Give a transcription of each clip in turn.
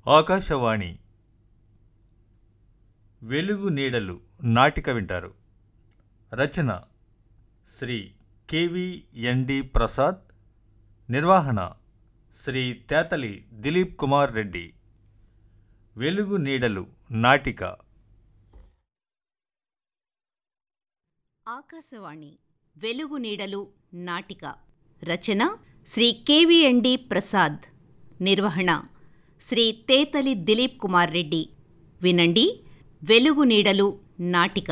ఆకాశవాణి వెలుగు నీడలు నాటిక వింటారు రచన శ్రీ కెవిఎన్డి ప్రసాద్ నిర్వహణ శ్రీ తేతలి దిలీప్ కుమార్ రెడ్డి వెలుగు నీడలు నాటిక ఆకాశవాణి వెలుగు నీడలు నాటిక రచన శ్రీ కెవిఎండి ప్రసాద్ నిర్వహణ శ్రీ తేతలి దిలీప్ కుమార్ రెడ్డి వినండి వెలుగు నీడలు నాటిక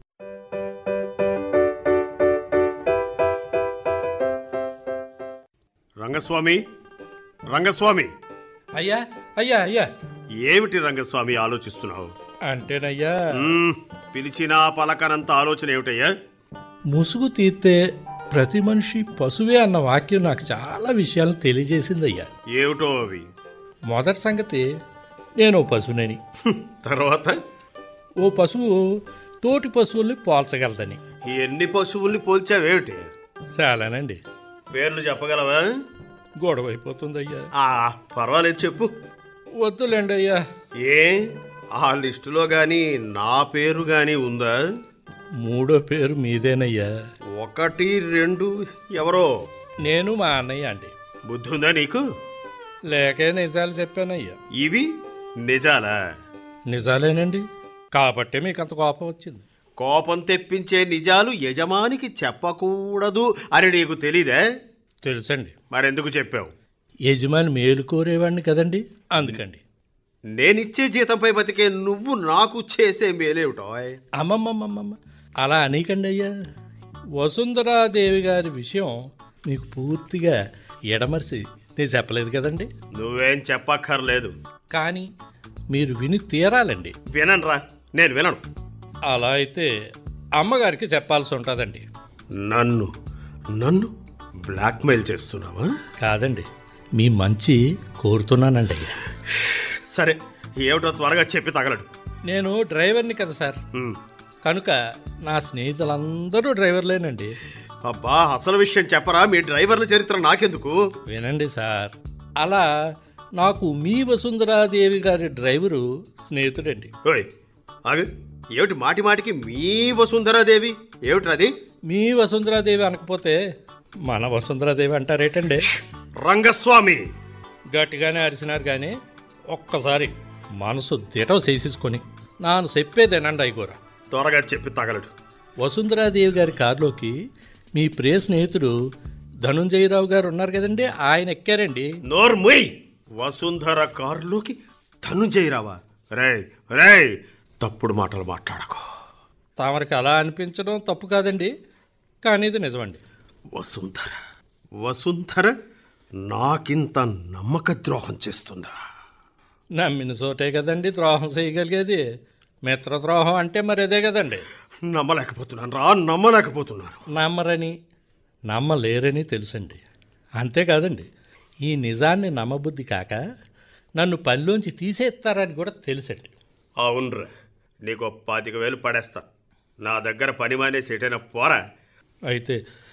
రంగస్వామి రంగస్వామి అయ్యా అయ్యా అయ్యా ఏమిటి రంగస్వామి ఆలోచిస్తున్నావు అంటేనయ్యా మ్మ్, పిలిచినా పలకనంత ఆలోచన ఏమిటయ్యా ముసుగు తీస్తే ప్రతి మనిషి పశువే అన్న వాక్యం నాకు చాలా విషయాలను తెలియజేసిందయ్యా ఏమిటో అవి మొదటి సంగతి నేను ఓ పశువునని హ్మ్, తర్వాత ఓ పశువు తోటి పశువుల్ని పోల్చగలదని ఎన్ని పశువుల్ని పోల్చావేమిటి చాలానండి పేర్లు చెప్పగలవా గొడవ అయిపోతుందయ్యా ఆ పర్వాలేదు చెప్పు వద్దులేండి అయ్యా ఏ ఆ లిస్టులో గాని నా పేరు గాని ఉందా మూడో పేరు మీదేనయ్యా ఒకటి రెండు ఎవరో నేను మా అన్నయ్య అండి బుద్ధి ఉందా నీకు లేకే నిజాలు చెప్పానయ్యా ఇవి నిజాలా నిజాలేనండి కాబట్టే మీకు అంత కోపం వచ్చింది కోపం తెప్పించే నిజాలు యజమానికి చెప్పకూడదు అని నీకు తెలీదే తెలుసండి మరెందుకు చెప్పావు యజమాని మేలు కోరేవాడిని కదండి అందుకండి నేనిచ్చే జీతంపై బతికే నువ్వు నాకు చేసే మేలేమిటో అమ్మమ్మమ్మమ్మ అలా అనీకండి అయ్యా వసుంధరాదేవి గారి విషయం మీకు పూర్తిగా ఎడమరిసి నేను చెప్పలేదు కదండి నువ్వేం చెప్పక్కర్లేదు కానీ మీరు విని తీరాలండి విననురా నేను వినను అలా అయితే అమ్మగారికి చెప్పాల్సి ఉంటుందండి నన్ను నన్ను బ్లాక్మెయిల్ చేస్తున్నావా కాదండి మీ మంచి కోరుతున్నానండి అయ్యా సరే ఏమిటో త్వరగా చెప్పి తగలడు నేను డ్రైవర్ని కదా సార్ ఉమ్. కనుక నా స్నేహితులందరూ డ్రైవర్లేనండి అబ్బా అసలు విషయం చెప్పరా మీ డ్రైవర్ల చరిత్ర నాకెందుకు వినండి సార్ అలా నాకు మీ వసుంధరాదేవి గారి డ్రైవరు స్నేహితుడండి ఓయ్ ఆగు ఏమిటి మాటి మాటికి మీ వసుంధరాదేవి ఏమిట్రది మీ వసుంధరాదేవి అనకపోతే మన వసుంధరాదేవి అంటారేటండి రంగస్వామి గట్టిగానే అరిసినారు కానీ ఒక్కసారి మనసు దిటవ చేసేసుకొని నాను చెప్పేదేనండి అయ్యగోర త్వరగా చెప్పి తగలడు వసుంధరాదేవి గారి కారులోకి మీ ప్రియ స్నేహితుడు ధనుంజయరావు గారు ఉన్నారు కదండి ఆయన ఎక్కారండి నోర్ముయ్ వసుంధర కారులోకి ధనుంజయరావా రేయ్ రేయ్ తప్పుడు మాటలు మాట్లాడకు తమరికి అలా అనిపించడం తప్పు కాదండి కానీ ఇది నిజమండి వసుంధర వసుంధర నాకింత నమ్మక ద్రోహం చేస్తుందా నమ్మిన చోటే కదండి ద్రోహం చేయగలిగేది మిత్రద్రోహం అంటే మరి అదే కదండి నమ్మలేకపోతున్నాను రా నమ్మలేకపోతున్నాను నమ్మరని నమ్మలేరని తెలుసండి అంతేకాదండి ఈ నిజాన్ని నమ్మబుద్ధి కాక నన్ను పనిలోంచి తీసేస్తారని కూడా తెలుసండి అవునరా నీకు ఓ పాతిక వేలు పడేస్తా నా దగ్గర పని మానేసి ఎటైనా పోరా అయితే